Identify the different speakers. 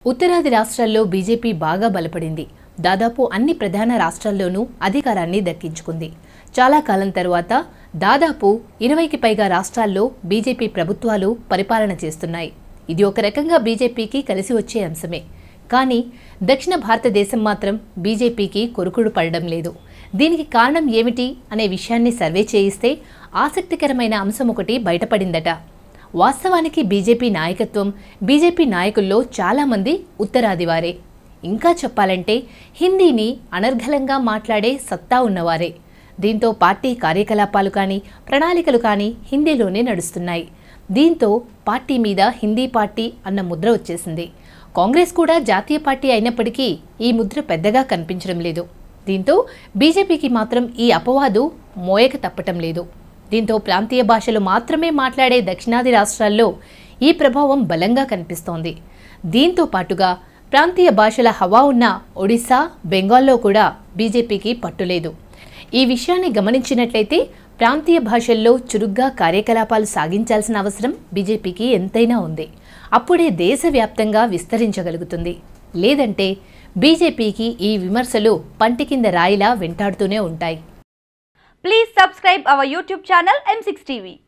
Speaker 1: ఉత్తరాది రాష్ట్రాల్లో బీజేపీ బాగా బలపడింది దాదాపు అన్ని ప్రధాన రాష్ట్రాల్లోనూ అధికారాన్ని దక్కించుకుంది చాలా కాలం తరువాత దాదాపు ఇరవైకి పైగా రాష్ట్రాల్లో బీజేపీ ప్రభుత్వాలు పరిపాలన చేస్తున్నాయి ఇది ఒక రకంగా బీజేపీకి కలిసి వచ్చే అంశమే కానీ దక్షిణ భారతదేశం మాత్రం బీజేపీకి కొరుకుడు పడడం లేదు దీనికి కారణం ఏమిటి అనే విషయాన్ని సర్వే చేయిస్తే ఆసక్తికరమైన అంశం ఒకటి బయటపడిందట వాస్తవానికి బీజేపీ నాయకత్వం బీజేపీ నాయకుల్లో చాలామంది ఉత్తరాదివారే ఇంకా చెప్పాలంటే హిందీని అనర్గళంగా మాట్లాడే సత్తా ఉన్నవారే దీంతో పార్టీ కార్యకలాపాలు కానీ ప్రణాళికలు కానీ హిందీలోనే నడుస్తున్నాయి దీంతో పార్టీ మీద హిందీ పార్టీ అన్న ముద్ర వచ్చేసింది కాంగ్రెస్ కూడా జాతీయ పార్టీ అయినప్పటికీ ఈ ముద్ర పెద్దగా కనిపించడం లేదు దీంతో బీజేపీకి మాత్రం ఈ అపవాదు మోయక తప్పటం లేదు దీంతో ప్రాంతీయ భాషలు మాత్రమే మాట్లాడే దక్షిణాది రాష్ట్రాల్లో ఈ ప్రభావం బలంగా కనిపిస్తోంది దీంతో పాటుగా ప్రాంతీయ భాషల హవా ఉన్న ఒడిశా బెంగాల్లో కూడా బీజేపీకి పట్టులేదు ఈ విషయాన్ని గమనించినట్లయితే ప్రాంతీయ భాషల్లో చురుగ్గా కార్యకలాపాలు సాగించాల్సిన అవసరం బీజేపీకి ఎంతైనా ఉంది అప్పుడే దేశవ్యాప్తంగా విస్తరించగలుగుతుంది లేదంటే బీజేపీకి ఈ విమర్శలు పంటి కింద రాయిలా వెంటాడుతూనే ఉంటాయి
Speaker 2: Please subscribe our YouTube channel M6 TV.